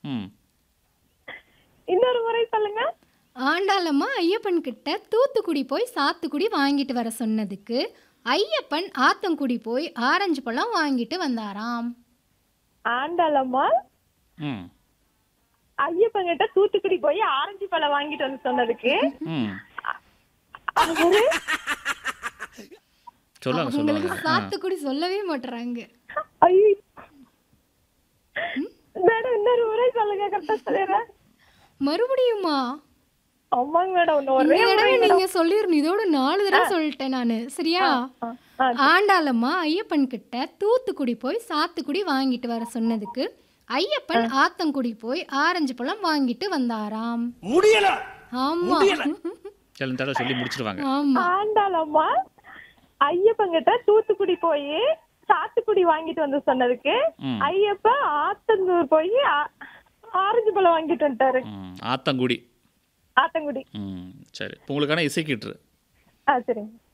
ம் இன்னொரு முறை சொல்லுங்க ஆண்டாளம்மா ஐயப்பன் கிட்ட தூத்துக்குடி போய் சாத்துக்குடி வாங்கிட்டு வர சொன்னதுக்கு ஐயப்பன் ஆத்தங்குடி போய் ஆரஞ்சு பழம் வாங்கிட்டு வந்தாராம் ஆண்டாளம்மா ம் ஐயப்பங்கிட்ட தூத்துக்குடி போய் ஆரஞ்சு பழம் வாங்கிட்டு வந்து சொன்னதுக்கு ம் அவரு சொல்லுவாங்க உங்களுக்கு சொல்லுவாங்க ஆ. சாத்துக்குடி சொல்லவே மாட்டுறாங்க ஐயோ மேடம் இன்னொரு முறை சொல்லுங்க கரெக்டா சொல்லிடுறேன் மறுபடியுமா ஆமாங்க மேடம் இன்னும் இந்த ஒரே தடவை நீங்க சொல்லிடணும் இதோட நாலு தடவை சொல்லிட்டேன் நானு சரியா ஆ, ஆ. ஆண்டாளம்மா ஐயப்பன் கிட்ட தூத்துக்குடி போய் சாத்துக்குடி வாங்கிட்டு வர சொன்னதுக்கு ஐயப்பன் ஆத்தங்குடி போய் ஆரஞ்சு பழம் வாங்கிட்டு வந்தாராம் முடியல ஆமா சரி இந்த தடவை சொல்லி முடிச்சிருவாங்க ஆமா ஆண்டாளம்மா ஐயப்பங்கிட்ட தூத்துக்குடி போய் சாத்துக்குடி வாங்கிட்டு வந்து சொன்னதுக்கு ம். ஐயப்பன் ஆத்தந்தூர் போய் ஆ- ஆரஞ்சு பழம் வாங்கிட்டு வந்துட்டாரு ம் ஆத்தங்குடி ஆத்தங்குடி ம் சரி இப்போ உங்களுக்கான இசைக்கிட்டு ஆ சரிங்க